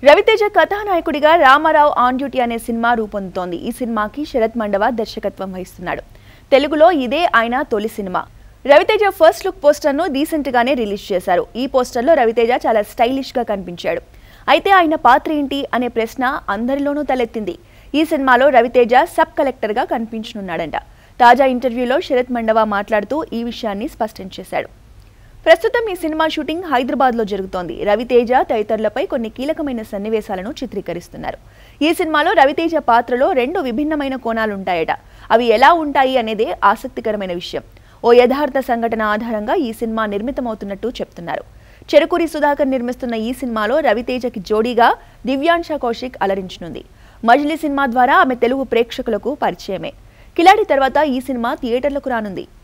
రవితేజ కథానాయకుడిగా Ramarao on duty అనే సినిమా రూపొందుతోంది ఈ సినిమాకి శరత్ మండవ దర్శకత్వం వహిస్తున్నాడు తెలుగులో ఇదే ఆయన తొలి సినిమా రవితేజ ఫస్ట్ లుక్ పోస్టర్ను డీసెంట్ గానే రిలీజ్ చేశారు ఈ పోస్టర్లో రవితేజ చాలా స్టైలిష్ గా కనిపించాడు అయితే ఆయన పాత్ర ఏంటి అనే ప్రశ్న అందరిలోనూ తలెత్తింది ఈ సినిమాలో రవితేజ సబ్ కలెక్టర్ గా కనిపించనున్నాడంట తాజా ఇంటర్వ్యూలో శరత్ మండవ మాట్లాడుతూ ఈ విషయాన్ని స్పష్టం చేశాడు ప్రస్తుతం ఈ సినిమా షూటింగ్ హైదరాబాద్ లో జరుగుతోంది రవితేజ తదితరులపై కొన్ని కీలకమైన సన్నివేశాలను చిత్రీకరిస్తున్నారు ఈ సినిమాలో రవితేజ పాత్రలో రెండు విభిన్నమైన కోణాలుంటాయట అవి ఎలా ఉంటాయి అనేదే ఆసక్తికరమైన విషయం ఓ యథార్థ సంఘటన ఆధారంగా ఈ సినిమా నిర్మితమవుతున్నట్టు చెప్తున్నారు చెరుకూరి సుధాకర్ నిర్మిస్తున్న ఈ సినిమాలో రవితేజకి జోడీగా దివ్యాంశ కౌశిక్ అలరించనుంది మజిలీ సినిమా ద్వారా ఆమె తెలుగు ప్రేక్షకులకు పరిచయమే కిలాడి తర్వాత ఈ సినిమా థియేటర్లకు రానుంది